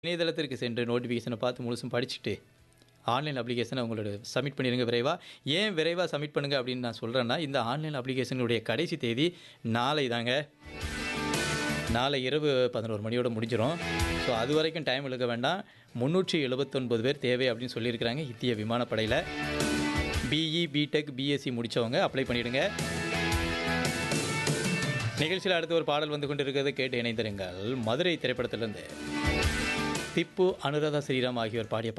இணையதளத்திற்கு சென்று நோட்டிஃபிகேஷனை பார்த்து முழுசும் படிச்சுட்டு ஆன்லைன் அப்ளிகேஷனை உங்களோட சப்மிட் பண்ணிடுங்க விரைவாக ஏன் விரைவாக சப்மிட் பண்ணுங்க அப்படின்னு நான் சொல்கிறேன்னா இந்த ஆன்லைன் அப்ளிகேஷனுடைய கடைசி தேதி நாளை தாங்க நாளை இரவு பதினோரு மணியோட முடிஞ்சிடும் ஸோ அது வரைக்கும் டைம் இழுக்க வேண்டாம் முந்நூற்றி எழுபத்தொன்பது பேர் தேவை அப்படின்னு சொல்லியிருக்கிறாங்க இந்திய விமானப்படையில் பிஇ பிடெக் பிஎஸ்சி முடித்தவங்க அப்ளை பண்ணிவிடுங்க நிகழ்ச்சியில் அடுத்து ஒரு பாடல் வந்து கொண்டிருக்கிறது கேட்டு இணைந்திருங்கள் மதுரை திரைப்படத்திலிருந்து திப்பு அனுராதா ஸ்ரீராம் ஆகியோர் பாடிய